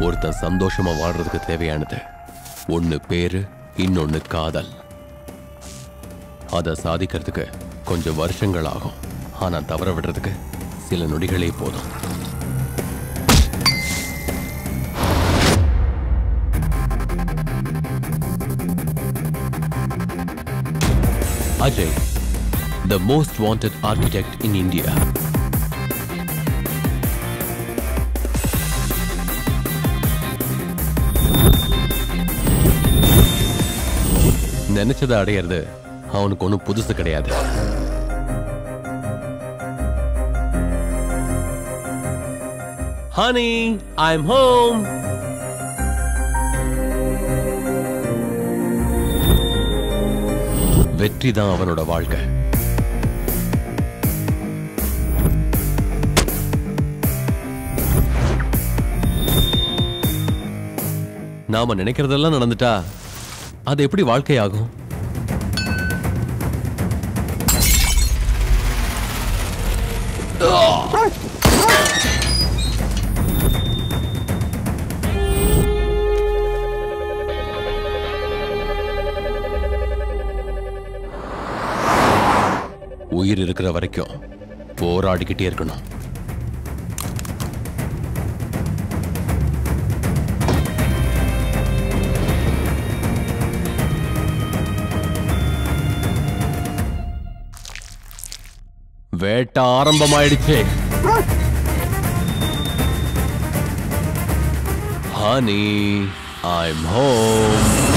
ஒருத்தன் சந்தோஷமா வாழ்றதுக்கு தேவையானது ஒன்னு பேரு இன்னொன்னு காதல் அதை சாதிக்கிறதுக்கு கொஞ்சம் வருஷங்கள் ஆகும் ஆனா தவற விடுறதுக்கு சில நொடிகளே போதும் Ajay, the most wanted architect in India. நினைச்சதை அடையிறது அவனுக்கு ஒன்றும் புதுசு கிடையாது ஹனி ஐம் ஹோம் வெற்றி தான் அவனோட வாழ்க்கை நாம நினைக்கிறதெல்லாம் நடந்துட்டா அது எப்படி வாழ்க்கையாகும் உயிர் இருக்கிற வரைக்கும் போராடிக்கிட்டே இருக்கணும் வேட்ட ஆரம்பமாயிடுச்சு ஹனி ஐம் ஹோம்